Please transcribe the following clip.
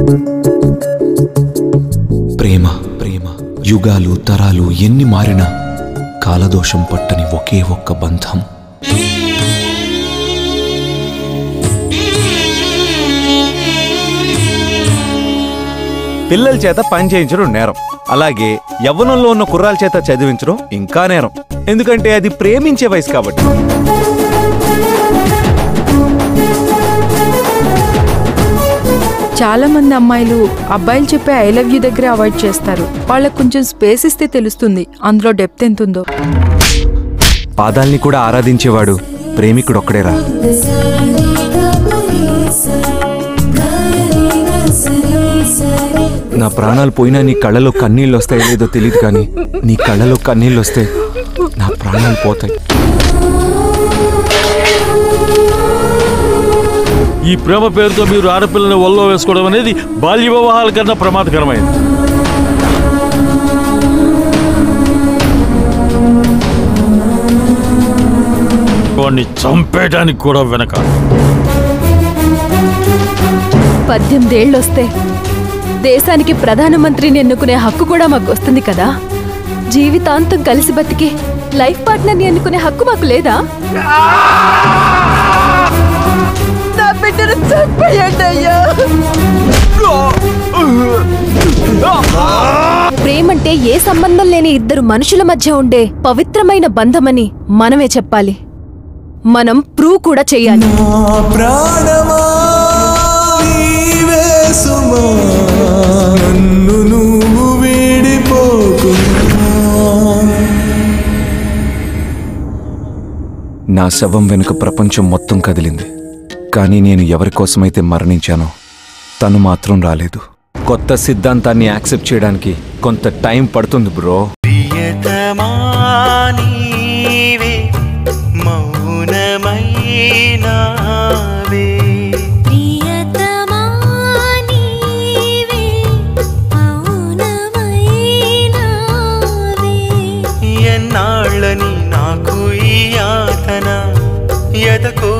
ప్రేమ ప్రేమ యుగాలు తరాలు ఎన్ని మారినా కాలదోషం పట్టని ఒకే ఒక్క బంధం పిల్లల చేత పని చేయించడం నేరం అలాగే యవ్వనంలో ఉన్న కుర్రాల చేత చదివించడం ఇంకా నేరం ఎందుకంటే అది ప్రేమించే వయసు కాబట్టి చాలా మంది అమ్మాయిలు అబ్బాయిలు చెప్పే ఐ లవ్ యూ దగ్గర అవాయిడ్ చేస్తారు వాళ్ళకు కొంచెం స్పేస్ ఇస్తే తెలుస్తుంది అందులో డెప్త్ ఎంత ఉందో పాదాల్ని కూడా ఆరాధించేవాడు ప్రేమికుడు ఒక్కడేరా నా ప్రాణాలు పోయినా నీ కళ్ళలో కన్నీళ్ళు వస్తాయో లేదో తెలియదు కానీ నీ కళ్ళలో కన్నీళ్ళు వస్తే నా ప్రాణాలు పోతాయి ఈ ప్రేమ పేరుతో మీరు ఆడపిల్లని ఒళ్ళో వేసుకోవడం అనేది బాల్య వివాహాల కన్నా ప్రమాదకరమైంది వాడిని చంపేయడానికి కూడా వెనక పద్దెనిమిదేళ్ళొస్తే దేశానికి ప్రధానమంత్రిని ఎన్నుకునే హక్కు కూడా మాకు వస్తుంది కదా జీవితాంతం కలిసి బతికి లైఫ్ పార్ట్నర్ని ఎన్నుకునే హక్కు మాకు లేదా నా బిడ్డను చంపేయండి అయ్యా ప్రేమంటే ఏ సంబంధం లేని ఇద్దరు మనుషుల మధ్య ఉండే పవిత్రమైన బంధమని మనమే చెప్పాలి మనం ప్రూవ్ కూడా చెయ్యాలి ప్రాణమా నీవే సుమా నన్ను నువ్వు వీడిపోకుమా నా శవం వెనుక ప్రపంచం మొత్తం కదిలింది కానీ నేను ఎవరి కోసమైతే మరణించానో తను మాత్రం రాలేదు కొత్త సిద్ధాంతాన్ని యాక్సెప్ట్ చేయడానికి కొంత టైం పడుతుంది బ్రో ప్రియతమా నీవే మౌనమైనావే ప్రియతమా నీవే మౌనమైనావే ఎన్నాళ్ళని నాకు ఈ యాతన ఎదకో